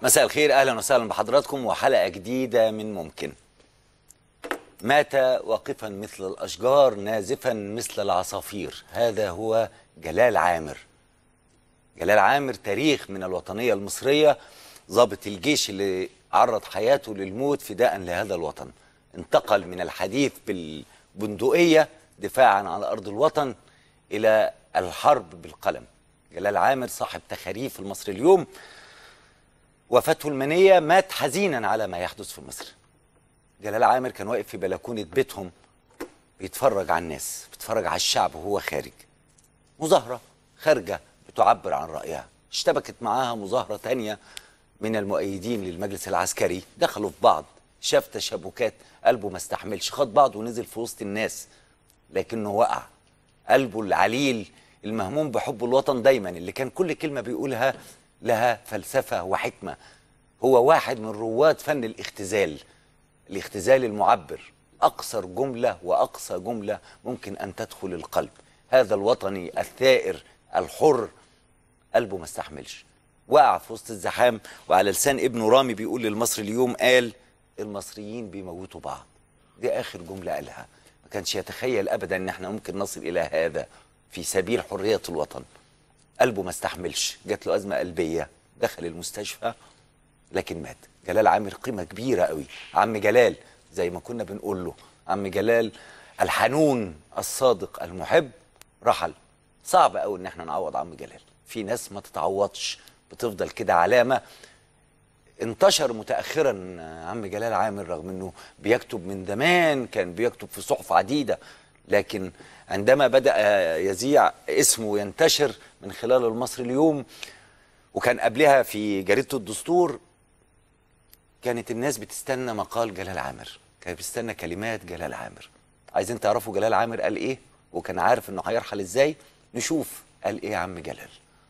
مساء الخير اهلا وسهلا بحضراتكم وحلقه جديده من ممكن مات واقفا مثل الاشجار نازفا مثل العصافير هذا هو جلال عامر جلال عامر تاريخ من الوطنيه المصريه ضابط الجيش اللي عرض حياته للموت فداء لهذا الوطن انتقل من الحديث بالبندقيه دفاعا عن ارض الوطن الى الحرب بالقلم جلال عامر صاحب تخاريف المصري اليوم وفاته المنية مات حزينا على ما يحدث في مصر جلال عامر كان واقف في بلكونة بيتهم بيتفرج على الناس بيتفرج على الشعب وهو خارج مظاهرة خارجة بتعبر عن رأيها اشتبكت معاها مظاهرة تانية من المؤيدين للمجلس العسكري دخلوا في بعض شاف تشابكات قلبه ما استحملش خد بعض ونزل في وسط الناس لكنه وقع قلبه العليل المهموم بحب الوطن دايما اللي كان كل كلمة بيقولها لها فلسفة وحكمة هو واحد من رواد فن الاختزال الاختزال المعبر أقصر جملة وأقصى جملة ممكن أن تدخل القلب هذا الوطني الثائر الحر قلبه ما استحملش وقع في وسط الزحام وعلى لسان ابنه رامي بيقول للمصري اليوم قال المصريين بيموتوا بعض دي آخر جملة قالها ما كانش يتخيل أبدا أن احنا ممكن نصل إلى هذا في سبيل حرية الوطن قلبه ما استحملش جات له أزمة قلبية دخل المستشفى لكن مات جلال عامر قيمة كبيرة قوي عم جلال زي ما كنا بنقول له عم جلال الحنون الصادق المحب رحل صعب قوي ان احنا نعوض عم جلال في ناس ما تتعوضش بتفضل كده علامة انتشر متأخرا عم جلال عامر رغم انه بيكتب من زمان كان بيكتب في صحف عديدة لكن عندما بدأ يذيع اسمه ينتشر من خلال المصري اليوم وكان قبلها في جريدة الدستور كانت الناس بتستنى مقال جلال عامر كانت بتستنى كلمات جلال عامر عايزين تعرفوا جلال عامر قال ايه وكان عارف انه هيرحل ازاي نشوف قال ايه يا عم جلال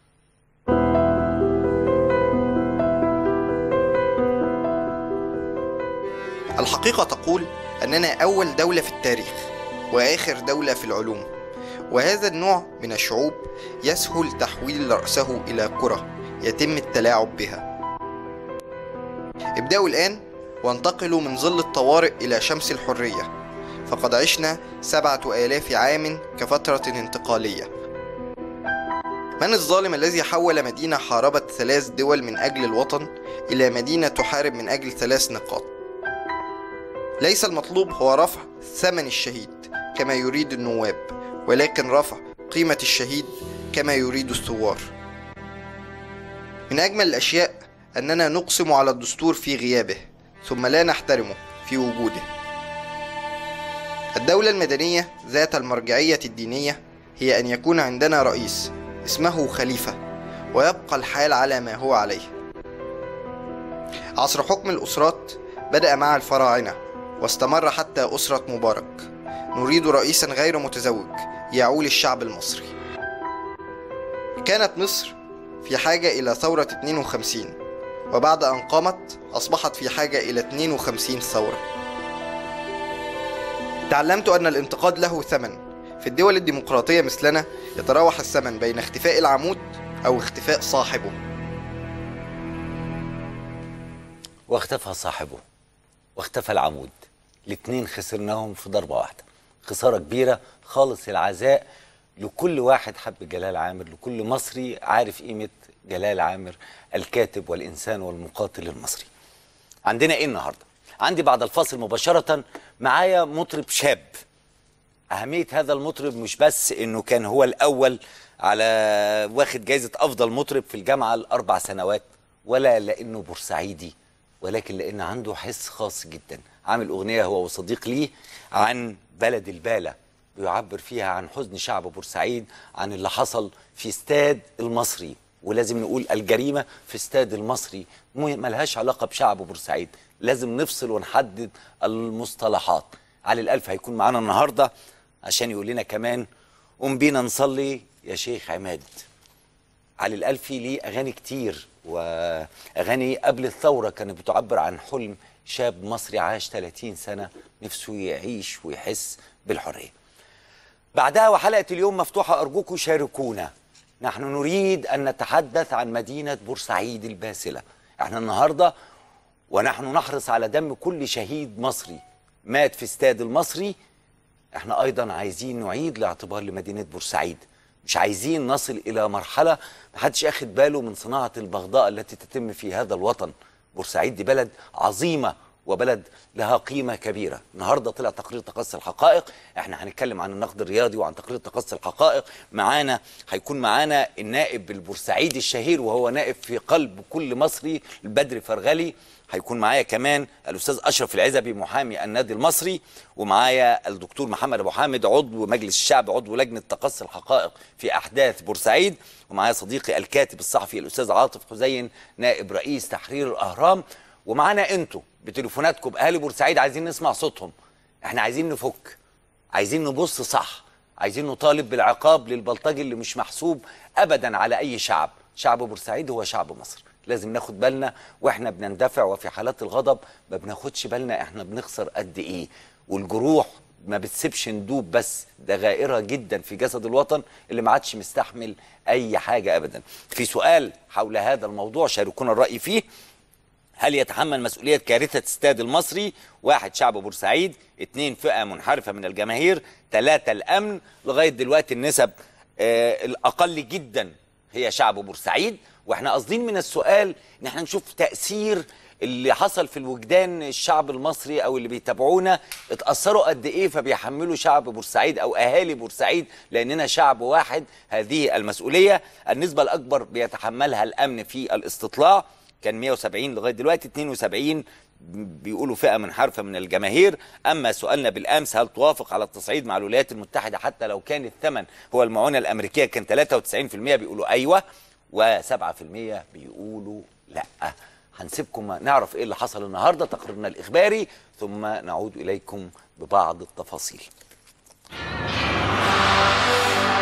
الحقيقة تقول أننا أول دولة في التاريخ وآخر دولة في العلوم وهذا النوع من الشعوب يسهل تحويل رأسه إلى كرة يتم التلاعب بها ابدأوا الآن وانتقلوا من ظل الطوارئ إلى شمس الحرية فقد عشنا سبعة آلاف عام كفترة انتقالية من الظالم الذي حول مدينة حاربت ثلاث دول من أجل الوطن إلى مدينة تحارب من أجل ثلاث نقاط ليس المطلوب هو رفع ثمن الشهيد كما يريد النواب ولكن رفع قيمة الشهيد كما يريد الثوار من أجمل الأشياء أننا نقسم على الدستور في غيابه ثم لا نحترمه في وجوده الدولة المدنية ذات المرجعية الدينية هي أن يكون عندنا رئيس اسمه خليفة ويبقى الحال على ما هو عليه عصر حكم الأسرات بدأ مع الفراعنة واستمر حتى أسرة مبارك نريد رئيسا غير متزوج يعول الشعب المصري كانت مصر في حاجة إلى ثورة 52 وبعد أن قامت أصبحت في حاجة إلى 52 ثورة تعلمت أن الانتقاد له ثمن في الدول الديمقراطية مثلنا يتراوح الثمن بين اختفاء العمود أو اختفاء صاحبه واختفى صاحبه واختفى العمود الاتنين خسرناهم في ضربة واحدة خسارة كبيرة خالص العزاء لكل واحد حب جلال عامر لكل مصري عارف قيمة جلال عامر الكاتب والإنسان والمقاتل المصري عندنا إيه النهاردة؟ عندي بعد الفاصل مباشرة معايا مطرب شاب أهمية هذا المطرب مش بس إنه كان هو الأول على واخد جايزة أفضل مطرب في الجامعة الأربع سنوات ولا لأنه بورسعيدي ولكن لأن عنده حس خاص جدا عامل أغنية هو وصديق ليه عن بلد البالة بيعبر فيها عن حزن شعب بورسعيد عن اللي حصل في استاد المصري ولازم نقول الجريمة في استاد المصري ملهاش علاقة بشعب بورسعيد لازم نفصل ونحدد المصطلحات علي الألف هيكون معانا النهاردة عشان يقول لنا كمان قوم بينا نصلي يا شيخ عماد علي الألفي ليه أغاني كتير وأغاني قبل الثورة كانت بتعبر عن حلم شاب مصري عاش 30 سنة نفسه يعيش ويحس بالحرية بعدها وحلقة اليوم مفتوحة أرجوكم شاركونا نحن نريد أن نتحدث عن مدينة بورسعيد الباسلة احنا النهارده ونحن نحرص على دم كل شهيد مصري مات في استاد المصري احنا ايضا عايزين نعيد الاعتبار لمدينه بورسعيد مش عايزين نصل الى مرحله محدش اخد باله من صناعه البغضاء التي تتم في هذا الوطن بورسعيد دي بلد عظيمه وبلد لها قيمة كبيرة النهاردة طلع تقرير تقصي الحقائق احنا هنتكلم عن النقد الرياضي وعن تقرير تقصي الحقائق معانا هيكون معانا النائب البورسعيدي الشهير وهو نائب في قلب كل مصري البدر فرغلي هيكون معايا كمان الاستاذ اشرف العزبي محامي النادي المصري ومعايا الدكتور محمد ابو حامد عضو مجلس الشعب عضو لجنه تقصي الحقائق في احداث بورسعيد ومعايا صديقي الكاتب الصحفي الاستاذ عاطف حسين نائب رئيس تحرير الاهرام ومعانا انتوا بتليفوناتكم باهالي بورسعيد عايزين نسمع صوتهم احنا عايزين نفك عايزين نبص صح عايزين نطالب بالعقاب للبلطجي اللي مش محسوب ابدا على اي شعب شعب بورسعيد هو شعب مصر لازم ناخد بالنا واحنا بنندفع وفي حالات الغضب ما بناخدش بالنا احنا بنخسر قد ايه والجروح ما بتسيبش ندوب بس ده غائره جدا في جسد الوطن اللي ما عادش مستحمل اي حاجه ابدا في سؤال حول هذا الموضوع شاركونا الراي فيه هل يتحمل مسؤولية كارثة استاد المصري؟ واحد شعب بورسعيد، اثنين فئة منحرفة من الجماهير، ثلاثة الأمن، لغاية دلوقتي النسب آه الأقل جدا هي شعب بورسعيد، واحنا قاصدين من السؤال ان احنا نشوف تأثير اللي حصل في الوجدان الشعب المصري او اللي بيتابعونا اتأثروا قد ايه فبيحملوا شعب بورسعيد او اهالي بورسعيد لاننا شعب واحد هذه المسؤولية، النسبة الأكبر بيتحملها الأمن في الاستطلاع كان 170 لغايه دلوقتي 72 بيقولوا فئه منحرفه من الجماهير اما سؤالنا بالامس هل توافق على التصعيد مع الولايات المتحده حتى لو كان الثمن هو المعونه الامريكيه كان 93% بيقولوا ايوه و7% بيقولوا لا هنسيبكم نعرف ايه اللي حصل النهارده تقريرنا الاخباري ثم نعود اليكم ببعض التفاصيل